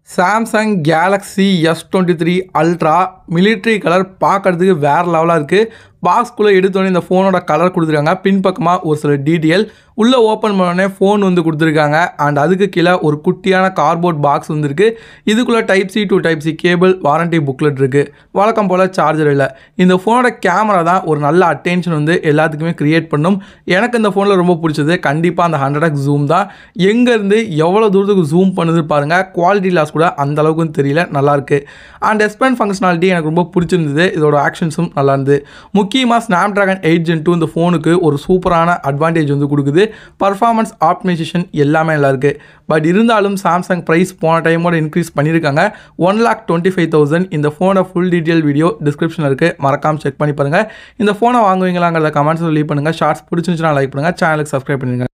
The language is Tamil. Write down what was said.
Samsung Galaxy S twenty three ultra military colour பார்க்கறதுக்கு வேறு லெவலாக இருக்குது பாக்ஸ்குள்ளே எடுத்தோடனே இந்த ஃபோனோட கலர் கொடுத்துருக்காங்க பின்பக்கமாக ஒரு சில டீட்டெயில் உள்ளே ஓப்பன் பண்ணோடனே ஃபோன் வந்து கொடுத்துருக்காங்க அண்ட் அதுக்கு கீழே ஒரு குட்டியான கார்போர்ட் பாக்ஸ் வந்துருக்கு இதுக்குள்ளே type C to type C cable warranty booklet இருக்குது வழக்கம் போல் சார்ஜர் இல்லை இந்த ஃபோனோட கேமரா தான் ஒரு நல்ல அட்டென்ஷன் வந்து எல்லாத்துக்குமே க்ரியேட் பண்ணும் எனக்கு இந்த ஃபோனில் ரொம்ப பிடிச்சது கண்டிப்பாக அந்த ஹண்ட்ரட் எக்ஸ் ஜூம் தான் எங்கேருந்து எவ்வளோ தூரத்துக்கு ஜூம் பண்ணுது பாருங்கள் குவாலிட்டி லாஸ் கூட அந்த அளவுக்கு தெரியல நல்லாயிருக்கு அண்ட் எஸ்பென் ஃபங்க்ஷனாலிட்டி எனக்கு ரொம்ப பிடிச்சிருந்தது இதோட ஆக்ஷன்ஸும் நல்லா இருந்தது முக்கியமாக Snapdragon eight gen two இந்த ஃபோனுக்கு ஒரு சூப்பரான அட்வான்டேஜ் வந்து கொடுக்குது பர்ஃபார்மன்ஸ் ஆப்டிமைசேஷன் எல்லாமே நல்லா இருக்குது பட் இருந்தாலும் சாம்சங் ப்ரைஸ் போன டைமோட இன்க்ரீஸ் பண்ணியிருக்காங்க one lakh twenty five thousand இந்த ஃபோனை ஃபுல் டீட்டெயில் வீடியோ டிஸ்கிரிப்ஷனில் இருக்குது மறக்காமல் செக் பண்ணி பாருங்கள் இந்த ஃபோனை வாங்குவீங்களாங்கிறத கமெண்ட்ஸில் லீவ் பண்ணுங்கள் ஷார்ட்ஸ் பிடிச்சிருந்துச்சுன்னா லைக் பண்ணுங்கள் சேனலுக்கு சப்ஸ்கிரைப் பண்ணுங்கள்